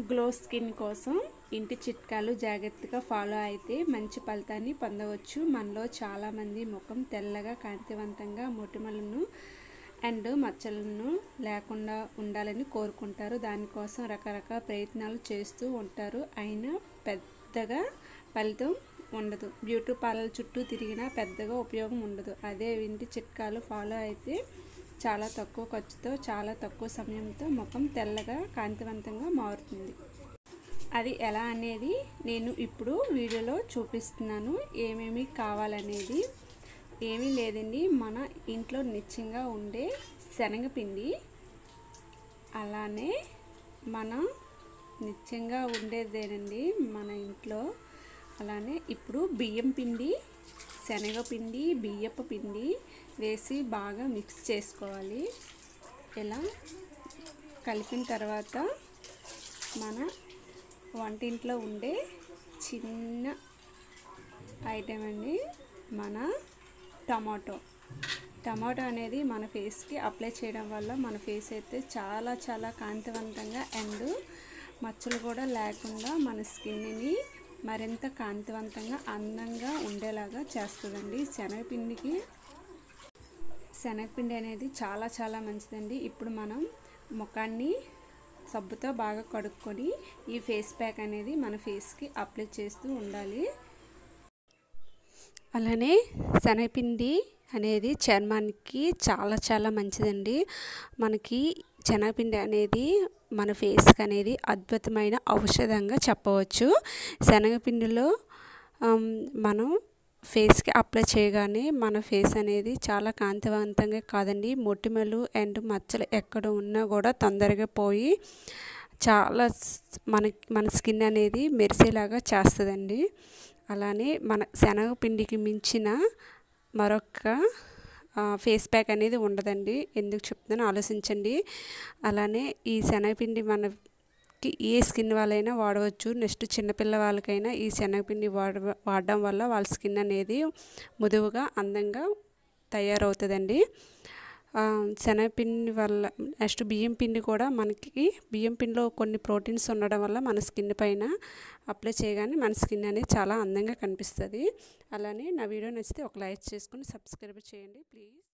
glow skin కోసం ఇంటి చిట్కాలు జాగ్రత్తగా ఫాలో అయితే మంచి ఫలితాన్ని పొందవచ్చు మనలో చాలామంది ముఖం తెల్లగా కాంతివంతంగా మొటిమలను అండ్ మచ్చలను లేకుండా ఉండాలని కోరుకుంటారు దానికోసం రకరకాల ప్రయత్నాలు చేస్తూ ఉంటారు అయినా పెద్దగా ఫలితం ఉండదు బ్యూటీ పార్లర్ చుట్టూ తిరిగినా పెద్దగా ఉపయోగం ఉండదు అదే ఇంటి చిట్కాలు ఫాలో అయితే చాలా తక్కువ ఖర్చుతో చాలా తక్కువ సమయంతో ముఖం తెల్లగా కాంతివంతంగా మారుతుంది అది ఎలా అనేది నేను ఇప్పుడు వీడియోలో చూపిస్తున్నాను ఏమేమి కావాలనేది ఏమీ లేదండి మన ఇంట్లో నిత్యంగా ఉండే శనగపిండి అలానే మన నిత్యంగా ఉండేదేనండి మన ఇంట్లో అలానే ఇప్పుడు బియ్యం పిండి శనగపిండి బియ్యపు పిండి వేసి బాగా మిక్స్ చేసుకోవాలి ఇలా కలిపిన తర్వాత మన వంటింట్లో ఉండే చిన్న ఐటెం అండి మన టమాటో టమాటో అనేది మన ఫేస్కి అప్లై చేయడం వల్ల మన ఫేస్ అయితే చాలా చాలా కాంతివంతంగా అండ్ మచ్చలు కూడా లేకుండా మన స్కిన్ని మరింత కాంతివంతంగా అందంగా ఉండేలాగా చేస్తుందండి శనగపిండికి శనగపిండి అనేది చాలా చాలా మంచిదండి ఇప్పుడు మనం ముఖాన్ని సబ్బుతో బాగా కడుక్కొని ఈ ఫేస్ ప్యాక్ అనేది మన ఫేస్కి అప్లై చేస్తూ ఉండాలి అలానే శనగపిండి అనేది చర్మానికి చాలా చాలా మంచిదండి మనకి శనగపిండి అనేది మన ఫేస్కి అనేది అద్భుతమైన ఔషధంగా చెప్పవచ్చు శనగపిండిలో మనం ఫేస్కి అప్లై చేయగానే మన ఫేస్ అనేది చాలా కాంతివంతంగా కాదండి మొటిమలు అండ్ మచ్చలు ఎక్కడ ఉన్నా కూడా తొందరగా పోయి చాలా మన మన స్కిన్ అనేది మెరిసేలాగా చేస్తుందండి అలానే మన శనగపిండికి మించిన మరొక ఫేస్ ప్యాక్ అనేది ఉండదండి ఎందుకు చెప్తున్నానో ఆలోచించండి అలానే ఈ శనగపిండి మనకి ఏ స్కిన్ వాళ్ళైనా వాడవచ్చు నెక్స్ట్ చిన్నపిల్ల వాళ్ళకైనా ఈ శనగపిండి వాడ వాడడం వల్ల వాళ్ళ స్కిన్ అనేది ముదువుగా అందంగా తయారవుతుందండి శనగపిండి వల్ల నెక్స్ట్ బియ్యం పిండి కూడా మనకి బియ్యం పిండిలో కొన్ని ప్రోటీన్స్ ఉండడం వల్ల మన స్కిన్ పైన అప్లై చేయగానే మన స్కిన్ అనేది చాలా అందంగా కనిపిస్తుంది అలానే నా వీడియో నచ్చితే ఒక లైక్ చేసుకొని సబ్స్క్రైబ్ చేయండి ప్లీజ్